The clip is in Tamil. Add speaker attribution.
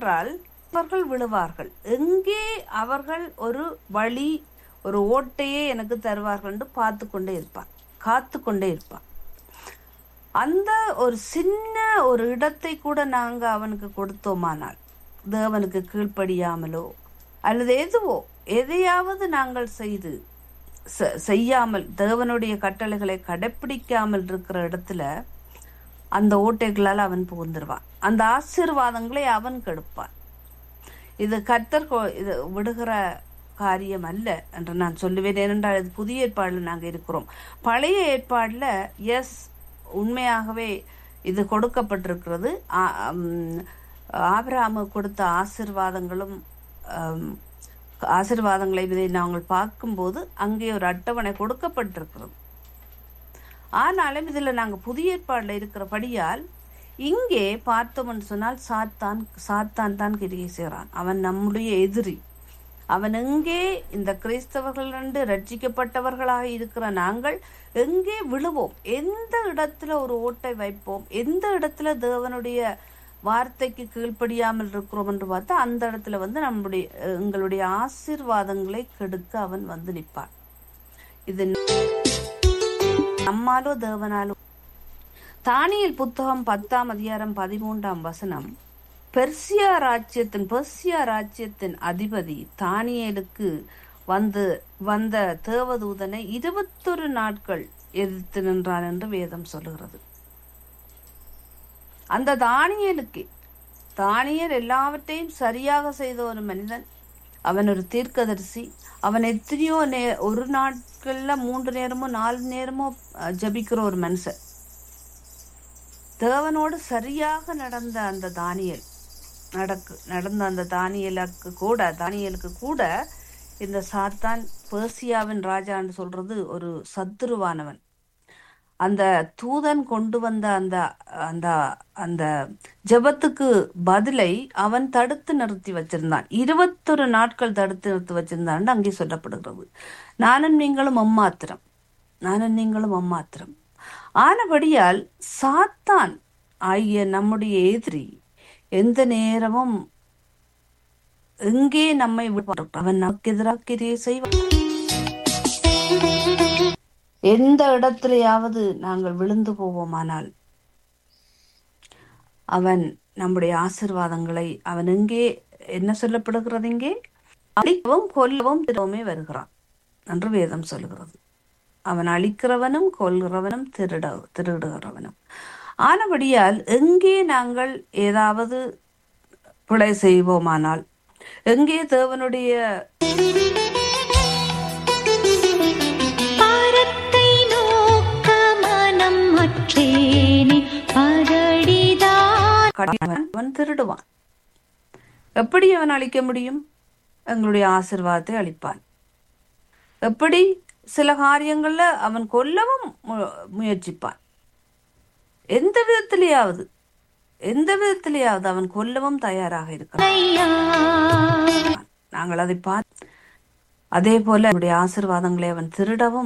Speaker 1: என்னவென்றால் அவர்கள் விழுவார்கள் எங்கே அவர்கள் ஒரு வழி ஒரு ஓட்டையே எனக்கு தருவார்கள் என்று பார்த்து கொண்டே இருப்பான் காத்து கொண்டே இருப்பான் அந்த ஒரு சின்ன ஒரு இடத்தை கூட நாங்க அவனுக்கு கொடுத்தோமானால் தேவனுக்கு கீழ்ப்படியாமலோ அல்லது எதுவோ எதையாவது நாங்கள் செய்து செ- செய்யாமல் தேவனுடைய கட்டளைகளை கடைப்பிடிக்காமல் இருக்கிற இடத்துல அந்த ஓட்டைகளால் அவன் புகுந்துருவான் அந்த ஆசீர்வாதங்களை அவன் கெடுப்பான் இது கர்த்தர் கொ- இது விடுகிற காரியம் அல்ல என்று நான் சொல்லுவேன் ஏனென்றால் இது புதிய ஏற்பாடில் நாங்கள் இருக்கிறோம் பழைய ஏற்பாடில் எஸ் உண்மையாகவே இது கொடுக்கப்பட்டிருக்கிறது ஆ- ஆம், ஆபிரகாமு கொடுத்த ஆசிர்வாதங்களும் ஆம், ஆசீர்வாதங்களை இதை நாங்கள் பார்க்கும்போது அங்கே ஒரு அட்டவணை கொடுக்கப்பட்டிருக்கிறது ஆனாலும் இதுல நாங்க புதிய ஏற்பாடுல இருக்கிறபடியால் இங்கே பார்த்தோம்னு சொன்னால் சாத்தான் சாத்தான் தான் கிரியை செய்கிறான் அவன் நம்முடைய எதிரி அவன் எங்கே இந்த கிறிஸ்தவர்கள் என்று ரட்சிக்கப்பட்டவர்களாக இருக்கிற நாங்கள் எங்கே விழுவோம் எந்த இடத்துல ஒரு ஓட்டை வைப்போம் எந்த இடத்துல தேவனுடைய வார்த்தைக்கு கீழ்ப்படியாமல் இருக்கிறோம் என்று பார்த்தா அந்த இடத்துல வந்து நம்முடைய எங்களுடைய ஆசீர்வாதங்களை கெடுக்க அவன் வந்து நிற்பான் இது நம்மாலோ தேவனாலோ தானியல் புத்தகம் பத்தாம் அதிகாரம் பதிமூன்றாம் வசனம் பெர்சியா ராஜ்யத்தின் பெர்சியா ராஜ்யத்தின் அதிபதி தானியேலுக்கு வந்து வந்த தேவதூதனை இருபத்தொரு நாட்கள் எதிர்த்து நின்றான் என்று வேதம் சொல்லுகிறது அந்த தானியலுக்கு தானியல் எல்லாவற்றையும் சரியாக செய்த ஒரு மனிதன் அவன் ஒரு தீர்க்கதரிசி அவன் எத்தனையோ நே ஒரு நாட்கள்ல மூன்று நேரமோ நாலு நேரமோ அஹ், ஜெபிக்கிற ஒரு மனுஷன் தேவனோடு சரியாக நடந்த அந்த தானியல் நடக்கு நடந்த அந்த தானியலுக்கு கூட தானியலுக்கு கூட இந்த சாத்தான் பேர்சியாவின் ராஜான்னு சொல்றது ஒரு சத்துருவானவன் அந்த தூதன் கொண்டு வந்த அந்த அந்த அந்த ஜெபத்துக்கு பதிலை அவன் தடுத்து நிறுத்தி வச்சிருந்தான் இருபத்தொரு நாட்கள் தடுத்து நிறுத்தி வச்சிருந்தான் அங்கே சொல்லப்படுகிறது நானும் நீங்களும் அம்மாத்திரம் நானும் நீங்களும் அம்மாத்திரம் ஆனபடியால் சாத்தான் ஆகிய நம்முடைய எதிரி எந்த நேரமும் எங்கே நம்மை விடுவான் அவன் நமக்கு எதிராக கிரியை செய்வான் எந்த இடத்திலேயாவது நாங்கள் விழுந்து போவோமானால் அவன் நம்முடைய ஆசிர்வாதங்களை அவன் எங்கே என்ன சொல்லப்படுகிறது இங்கே அழிக்கவும் கொல்லவும் திரும்பவுமே வருகிறான் என்று வேதம் சொல்லுகிறது அவன் அழிக்கிறவனும் கொல்கிறவனும் திருட திருடுகிறவனும் ஆனபடியால் எங்கே நாங்கள் ஏதாவது பிழை செய்வோமானால் எங்கே தேவனுடைய
Speaker 2: பாரத்தை நோக்க மனம் மற்றேனே பரடிதான்
Speaker 1: கடவன் அவன் திருடுவான் எப்படி அவன் அழிக்க முடியும் எங்களுடைய ஆசிர்வாதத்தை அளிப்பான் எப்படி சில காரியங்கள்ல அவன் கொல்லவும் மு- முயற்சிப்பான் எந்த விதத்திலேயாவது எந்த விதத்திலேயாவது அவன் கொல்லவும் தயாராக இருக்கிறான்
Speaker 2: ஐயா
Speaker 1: நாங்கள் அதை பார்த்து அதே போல அவனுடைய ஆசிர்வாதங்களை அவன் திருடவும்